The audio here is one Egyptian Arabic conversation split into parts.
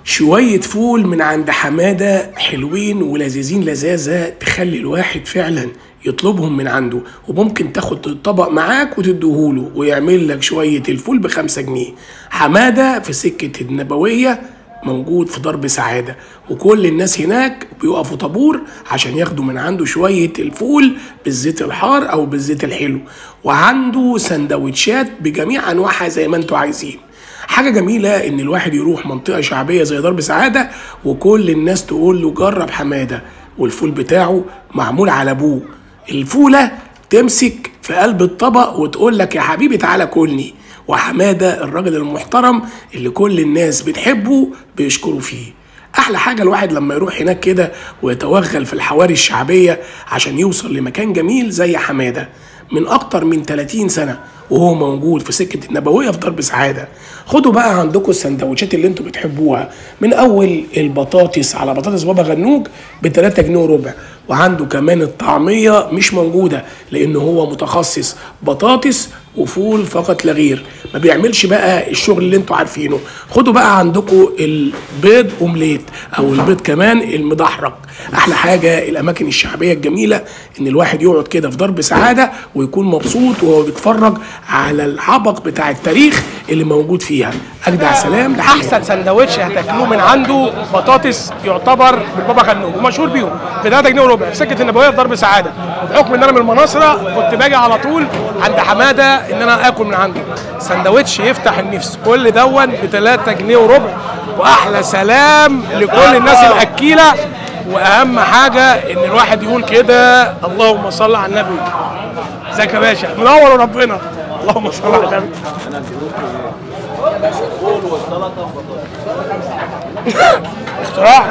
شوية فول من عند حمادة حلوين ولذيذين لذاذة تخلي الواحد فعلا يطلبهم من عنده وممكن تاخد الطبق معاك وتديهوله ويعمل لك شوية الفول بخمسة جنيه حمادة في سكة النبوية موجود في درب سعادة وكل الناس هناك بيقفوا طابور عشان ياخدوا من عنده شوية الفول بالزيت الحار أو بالزيت الحلو وعنده سندوتشات بجميع أنواعها زي ما انتوا عايزين حاجة جميلة إن الواحد يروح منطقة شعبية زي درب سعادة وكل الناس تقول له جرب حمادة والفول بتاعه معمول على أبوه الفولة تمسك في قلب الطبق وتقول لك يا حبيبي تعالى كلني وحمادة الراجل المحترم اللي كل الناس بتحبه بيشكروا فيه احلى حاجه الواحد لما يروح هناك كده ويتوغل في الحواري الشعبيه عشان يوصل لمكان جميل زي حماده من اكتر من 30 سنه وهو موجود في سكه النبويه في درب سعاده خدوا بقى عندكم السندوتشات اللي انتوا بتحبوها من اول البطاطس على بطاطس بابا غنوج ب 3 جنيه وربع وعنده كمان الطعميه مش موجوده لان هو متخصص بطاطس وفول فقط لا غير ما بيعملش بقى الشغل اللي انتوا عارفينه خدوا بقى عندكم البيض اومليت او البيض كمان المدحرج احلى حاجه الاماكن الشعبيه الجميله ان الواحد يقعد كده في درب سعاده ويكون مبسوط وهو بيتفرج على العبق بتاع التاريخ اللي موجود فيها اجدع سلام لحماد. احسن سندوتش هتاكلوه من عنده بطاطس يعتبر بالبابا غنوج ومشهور بيهم ب 3 جنيه وربع في سكه النبويه في درب سعاده وبحكم ان انا من المناصره كنت باجي على طول عند حماده ان انا اكل من عنده سندوتش يفتح النفس كل دون ب 3 جنيه وربع واحلى سلام لكل الناس الاكيله واهم حاجه ان الواحد يقول كده اللهم صل على النبي ازيك يا باشا منور ربنا اللهم صل على النبي اختراع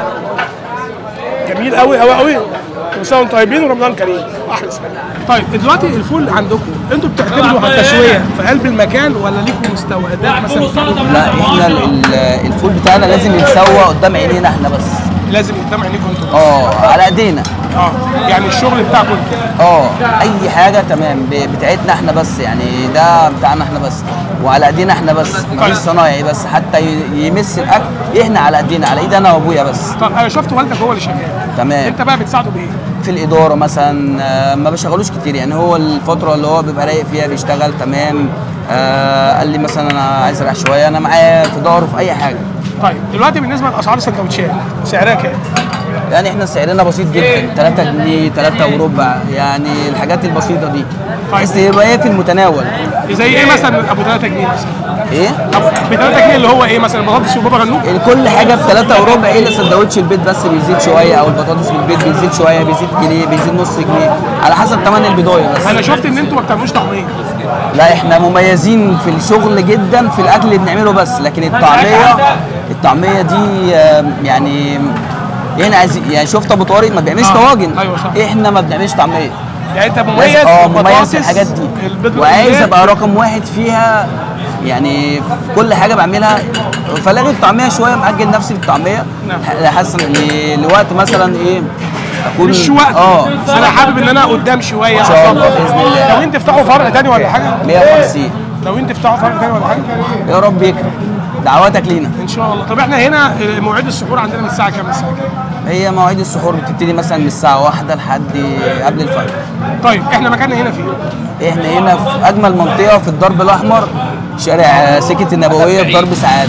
جميل قوي قوي قوي كل سنه وانتم طيبين ورمضان كريم احلى سلام طيب دلوقتي الفول عندكم انتوا بتعتمدوا على التسويه في قلب المكان ولا ليكم مستوردات مثلا لا احنا ال- ال- الفول بتاعنا لازم يتسوى قدام عينينا احنا بس لازم قدام عينيكم انتوا اه على ايدينا اه يعني الشغل بتاعكم انتوا اه اي حاجه تمام ب- بتاعتنا احنا بس يعني ده بتاعنا احنا بس وعلى ايدينا احنا بس مفيش صنايعي بس حتى ي- يمس الاكل احنا على ايدينا على ايد انا وابويا بس طب انا شفت والدك هو اللي شغال تمام انت بقى بتساعده بايه؟ في الاداره مثلا آه، ما بشغلوش كتير يعني هو الفتره اللي هو بيبقى رايق فيها بيشتغل تمام آه قال لي مثلا انا عايز اريح شويه انا معاه في ظهره في اي حاجه طيب دلوقتي بالنسبه لاسعار السندوتشات سعرها كام؟ يعني احنا سعرنا بسيط جدا 3 جنيه 3 وربع يعني الحاجات البسيطه دي بس يبقى ايه في المتناول زي ايه مثلا ابو 3 جنيه مثلا؟ ايه ب 3 جنيه اللي هو ايه مثلا البطاطس وبابا غنوج؟ كل حاجه ب 3 وربع الا سندوتش البيت بس بيزيد شويه او البطاطس في البيت بيزيد شويه بيزيد جنيه بيزيد نص جنيه على حسب ثمن البضايه بس انا شفت ان انتوا ما بتعملوش طعميه لا احنا مميزين في الشغل جدا في الاكل اللي بنعمله بس لكن الطعميه الطعميه دي آه، يعني هنا عايز يعني شفت ابو طارق ما بيعملش آه، طواجن أيوة صح. احنا ما بنعملش طعميه يعني انت مميز لازم- اه في مميز البطاطس، في الحاجات دي البيض وعايز والبيض. ابقى رقم واحد فيها يعني في كل حاجه بعملها فلاغي الطعميه شويه مأجل نفسي في الطعميه نعم. حاسس ل- لوقت مثلا ايه اكون مش وقت اه انا حابب ان انا قدام شويه إن شاء الله بإذن الله. لو انت تفتحوا فرع تاني ولا حاجه 150 لو انت تفتحوا فرع تاني ولا حاجه يا رب يكرم دعواتك لينا ان شاء الله طب احنا هنا مواعيد السحور عندنا من الساعه كام الساعه كام هي مواعيد السحور بتبتدي مثلا من الساعة واحدة لحد قبل الفجر طيب احنا مكاننا هنا فين احنا هنا في أجمل منطقة في الدرب الأحمر شارع سكة النبوية في درب سعادة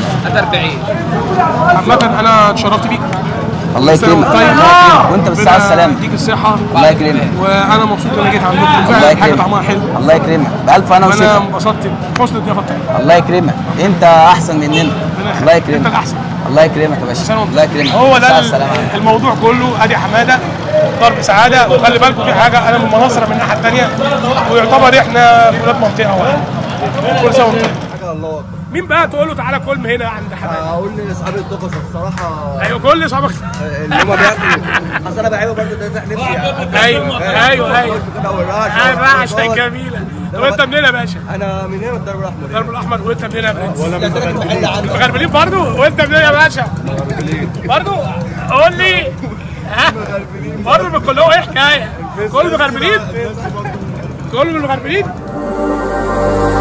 عامه انا اتشرفت بيك الله كل سنة يكرمك وأنت طيب الله يكرمك وانت بالصحة ربنا والسلامة يديك الصحه الله يكرمك وانا مبسوط ان انا جيت عندكم الله فعلا حاجه يكرمك طعمها حلو الله يكرمك بألف أنا وانا وشفا انبسطت بحسن الضيافه بتاعتك الله يكرمك انت أحسن مننا الله انت يكرمك الاحسن الله يكرمك يا سنة باشا وأنت الله يكرمك هو ده بالصحة ال- والسلامة الموضوع كله ادي حماده ضرب سعاده وخلي بالكم في حاجه انا من مناصره من الناحيه الثانيه ويعتبر احنا في ولاد منطقه واحده كل سنه وانتم طيب. حاجه الله اكبر مين بقى تقول له تعالى كل من هنا عند حماده اقول لاصحابي القفص الصراحه ايوه كل اصحابك اللي هم بياكلوا اصل انا بعيبه برضه ده فتح نفسي يعني. ايوه ايوه ايوه كده والرعش الرعش جميله طب انت منين يا باشا؟ انا من هنا من الدرب الاحمر الدرب الاحمر وانت منين يا برنس؟ ولا من زمان مغربلين برضه وانت منين يا باشا؟ برضه قول لي ها؟ برضه من كلهم ايه حكايه؟ كل مغربلين؟ كل المغربلين؟